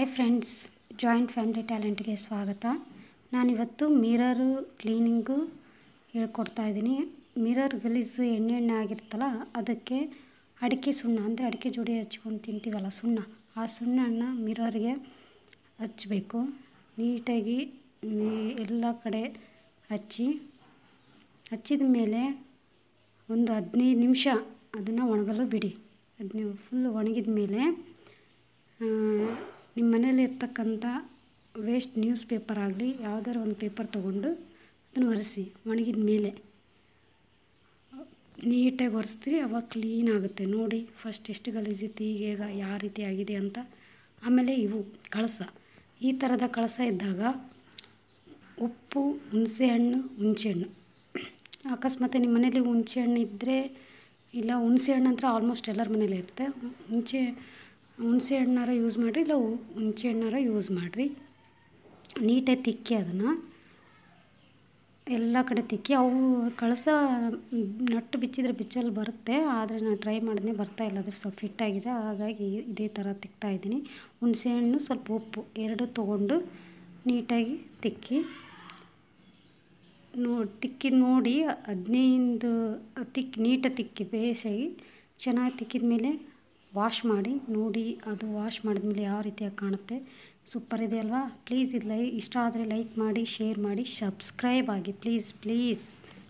hi friends joint family ಟ್ಯಾಲೆಂಟ್ಗೆ ಸ್ವಾಗತ ನಾನಿವತ್ತು ಮಿರರು ಕ್ಲೀನಿಂಗು ಹೇಳ್ಕೊಡ್ತಾ ಇದ್ದೀನಿ ಮಿರರ್ ಗಲೀಜು ಎಣ್ಣೆ ಎಣ್ಣೆ ಆಗಿರುತ್ತಲ್ಲ ಅದಕ್ಕೆ ಅಡಿಕೆ ಸುಣ್ಣ ಅಂದರೆ ಅಡಿಕೆ ಜೋಡಿ ಹಚ್ಕೊಂಡು ತಿಂತೀವಲ್ಲ ಸುಣ್ಣ ಆ ಸುಣ್ಣನ ಮಿರರ್ಗೆ ಹಚ್ಚಬೇಕು ನೀಟಾಗಿ ಎಲ್ಲ ಕಡೆ ಹಚ್ಚಿ ಹಚ್ಚಿದ ಮೇಲೆ ಒಂದು ಹದಿನೈದು ನಿಮಿಷ ಅದನ್ನು ಒಣಗಲು ಬಿಡಿ ಅದನ್ನ ಫುಲ್ ಒಣಗಿದ ಮೇಲೆ ನಿಮ್ಮ ಮನೇಲಿ ಇರ್ತಕ್ಕಂಥ ವೇಸ್ಟ್ ನ್ಯೂಸ್ ಪೇಪರ್ ಆಗಲಿ ಯಾವ್ದಾರು ಒಂದು ಪೇಪರ್ ತೊಗೊಂಡು ಅದನ್ನು ಒರೆಸಿ ಒಣಗಿದ ಮೇಲೆ ನೀಟಾಗಿ ಒರೆಸ್ತೀರಿ ಅವಾಗ ಕ್ಲೀನ್ ಆಗುತ್ತೆ ನೋಡಿ ಫಸ್ಟ್ ಎಷ್ಟು ಗಲೀಜಿತ್ತು ಈಗ ಈಗ ಯಾವ ರೀತಿ ಆಗಿದೆ ಅಂತ ಆಮೇಲೆ ಇವು ಕಳಸ ಈ ಥರದ ಕಳಸ ಇದ್ದಾಗ ಉಪ್ಪು ಹುಣಸೆಹಣ್ಣು ಹುಣಸೆಹಣ್ಣು ಅಕಸ್ಮಾತ್ ನಿಮ್ಮ ಮನೇಲಿ ಹುಣಸೆಹಣ್ಣು ಇದ್ದರೆ ಇಲ್ಲ ಹುಣಸೆಹಣ್ಣು ಅಂತ ಆಲ್ಮೋಸ್ಟ್ ಎಲ್ಲರ ಮನೇಲಿ ಇರುತ್ತೆ ಹುಣಸೆ ಹುಣಸೆ ಹಣ್ಣಾರ ಯೂಸ್ ಮಾಡಿರಿ ಇಲ್ಲ ಹುಣಸೆ ಹಣ್ಣಾರ ಯೂಸ್ ಮಾಡಿರಿ ನೀಟಾಗಿ ತಿಕ್ಕಿ ಅದನ್ನು ಎಲ್ಲ ಕಡೆ ತಿಕ್ಕಿ ಅವು ಕಳಸ ನಟ್ಟು ಬಿಚ್ಚಿದ್ರೆ ಬಿಚ್ಚಲು ಬರುತ್ತೆ ಆದರೆ ನಾನು ಟ್ರೈ ಮಾಡಿದ್ನಿ ಬರ್ತಾ ಇಲ್ಲ ಅದು ಸ್ವಲ್ಪ ಫಿಟ್ಟಾಗಿದೆ ಹಾಗಾಗಿ ಇದೇ ಥರ ತಿಕ್ತಾ ಇದ್ದೀನಿ ಹುಣಸೆಹಣ್ಣು ಸ್ವಲ್ಪ ಉಪ್ಪು ಎರಡು ತೊಗೊಂಡು ನೀಟಾಗಿ ತಿಕ್ಕಿ ನೋಡಿ ತಿಕ್ಕಿ ನೋಡಿ ಹದಿನೈದು ತಿಕ್ಕಿ ನೀಟಾಗಿ ತಿಕ್ಕಿ ಬೇಸಾಗಿ ಚೆನ್ನಾಗಿ ತಿಕ್ಕಿದ ಮೇಲೆ ವಾಶ್ ಮಾಡಿ ನೋಡಿ ಅದು ವಾಶ್ ಮಾಡಿದ್ಮೇಲೆ ಯಾವ ರೀತಿಯಾಗಿ ಕಾಣುತ್ತೆ ಸೂಪರ್ ಇದೆ ಅಲ್ವಾ ಪ್ಲೀಸ್ ಇದು ಲೈ ಇಷ್ಟ ಆದರೆ ಲೈಕ್ ಮಾಡಿ ಶೇರ್ ಮಾಡಿ ಸಬ್ಸ್ಕ್ರೈಬ್ ಆಗಿ ಪ್ಲೀಸ್ ಪ್ಲೀಸ್